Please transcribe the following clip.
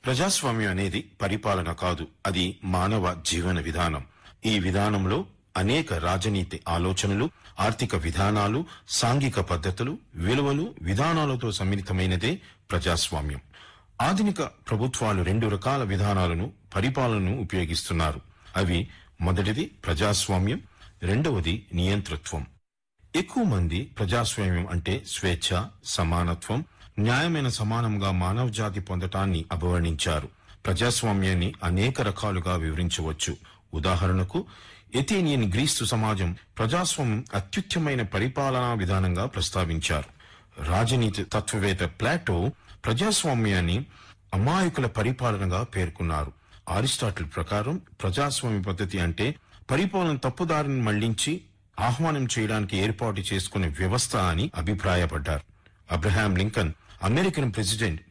ప్రజాస్వామ్యం అనేది పరిపాలన కాదు అది మానవ జీవన విధానం ఈ విధానంలో అనేక రాజనీతి ఆలోచనలు ఆర్థిక విధానాలు సాంఘిక పద్ధతులు విలువలు విధానాలతో సమ్మిళితమైనదే ప్రజాస్వామ్యం ఆధునిక ప్రభుత్వాలు రెండు రకాల విధానాలను పరిపాలనను ఉపయోగిస్తున్నారు అవి మొదటిది ప్రజాస్వామ్యం రెండవది నియంతృత్వం ఎక్కువ మంది ప్రజాస్వామ్యం అంటే స్వేచ్ఛ సమానత్వం న్యాయమైన సమానంగా మానవ జాతి పొందటాన్ని అభివర్ణించారు ప్రజాస్వామ్యాన్ని అనేక రకాలుగా వివరించవచ్చు ఉదాహరణకు ఎథీనియన్ గ్రీస్తు సమాజం ప్రజాస్వామ్యం అత్యుత్తమైన పరిపాలనా విధానంగా ప్రస్తావించారు రాజనీతి తత్వవేత్త ప్లాటో ప్రజాస్వామ్యాన్ని అమాయకుల పరిపాలనగా పేర్కొన్నారు అరిస్టాటిల్ ప్రకారం ప్రజాస్వామ్య పద్ధతి అంటే పరిపాలన తప్పుదారిని మళ్లించి ఆహ్వానం చేయడానికి ఏర్పాటు చేసుకునే వ్యవస్థ అని అభిప్రాయపడ్డారు అబ్రహాం లింకన్ అమెరికన్ ప్రెసిడెంట్